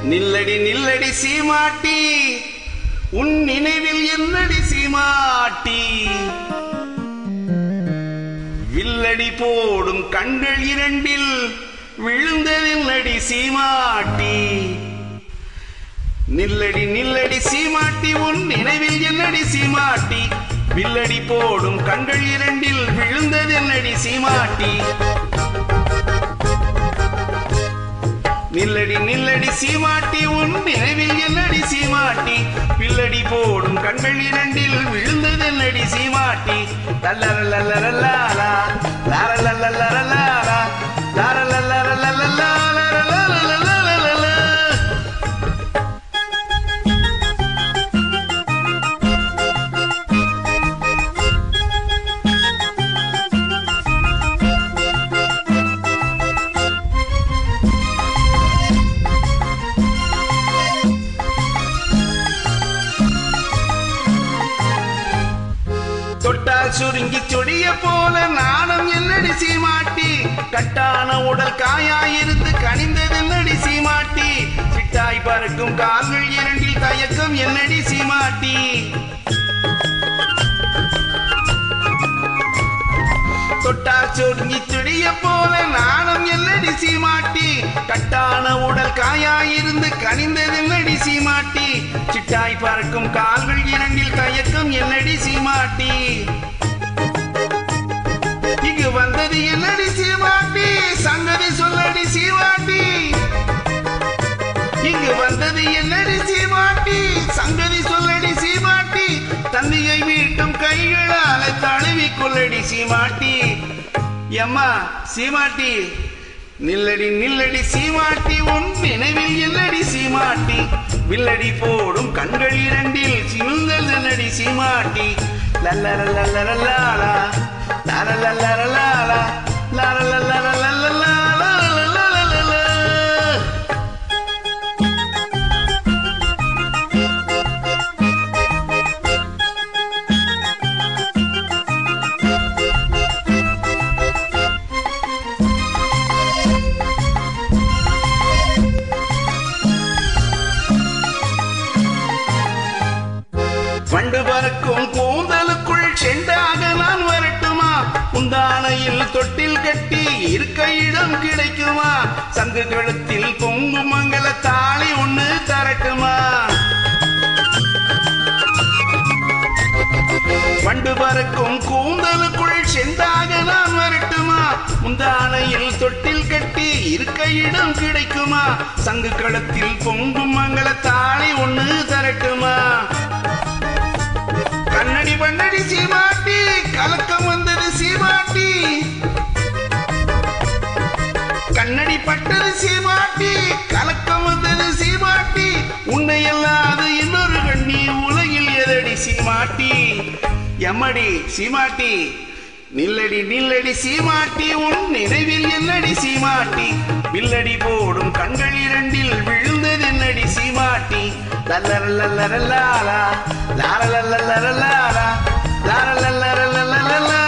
நில்லடி நில்லடி சீமாட்டி உன் நினைவில் என்னடி சீமாட்டி வில்லடி போடும் கண்கள் இரண்டில் விழுந்ததில்லடி சீமாட்டி நில்லடி நில்லடி சீமாட்டி உன் நினைவில் என்னடி சீமாட்டி வில்லடி போடும் கண்கள் இரண்டில் விழுந்ததென்னடி சீமாட்டி நில்லடி நில்லடி சீமாட்டி உன் நினைவில் என்னடி சீமாட்டி பில்லடி போடும் கண்கள் இரண்டில் விழுந்ததென்னடி சீமாட்டி லல்லரல்லரல்லாலா, லாரல்லல்லரல்லாலா, லாரல்லல்லரல்லல்லா, லாரல்லல்லரல்லல்லா. தொட்டால் சுருங்கி சொடிய போல நாணம் என்னடி சீமாட்டி கட்டான உடல் காயாயிருந்து கனிந்தது என்னடி சீமாட்டி சிட்டாய் பறக்கும் கால்கள் இரண்டில் தயக்கம் என்னடி சீமாட்டி தொட்டால் சுருங்கி சொடிய போல நாணம் என்னடி சீமாட்டி கட்டான உடல் காயாயிருந்து கனிந்தது என்னடி சீமாட்டி சிட்டாய் பறக்கும் கால்கள் இரண்டில் தயக்கம் என்னடி சீமாட்டி இங்கு வந்தது என்னடி சீமாட்டி சங்கதி சொல்லடி சீமாட்டி இங்கு வந்தது என்னடி சீமாட்டி சங்கதி சொல்லடி சீமாட்டி தந்தையை வீட்டும் கைகளால தழுவி கொள்ளடி சீமாட்டி எம்மா சீமாட்டி நில்லடி நில்லடி சீமாட்டி உன் நினைவில் என்னடி சீமாட்டி வில்லடி போடும் கண்கள் இரண்டில் சினுங்கள் என்னடி சீமாட்டி லல்லரல்லரல்லாலா லாரல்லரல்லாலா லாரல்லரல்லரல்லா வண்டு பறக்கும் கூந்தலுக்குள் செண்டாக நான் வரட்டுமா குந்தானையில் தொட்டில் கட்டி இருக்க இடம் கிடைக்குமா சங்கு கழுத்தில் பொங்கு மங்கள தாலி ஒண்ணு தரட்டுமா வண்டு பறக்கும் கூந்தலுக்குள் செந்தாக நான் வரட்டுமா முந்தானையில் தொட்டில் கட்டி இருக்க இடம் கிடைக்குமா சங்கு களத்தில் பொங்கும் மங்கள தாலி ஒண்ணு தரட்டுமா கண்ணடி பண்ணடி சீமாட்டி கலக்கம் வந்தது சீமாட்டி கண்ணடி பட்டது சீமாட்டி கலக்கம் வந்தது சீமாட்டி உன்னை அல்லாத இன்னொரு கண்ணி உலகில் எதடி சீமாட்டி எம்மடி சீமாட்டி நில்லடி நில்லடி சீமாட்டி உன் நினைவில் என்னடி சீமாட்டி வில்லடி போடும் கண்கள் இரண்டில் விழுந்தது என்னடி சீமாட்டி லல்லரல்லரல்லாலா லாரல்லரல்லரல்லாலா லாரல்லரல்லரல்லா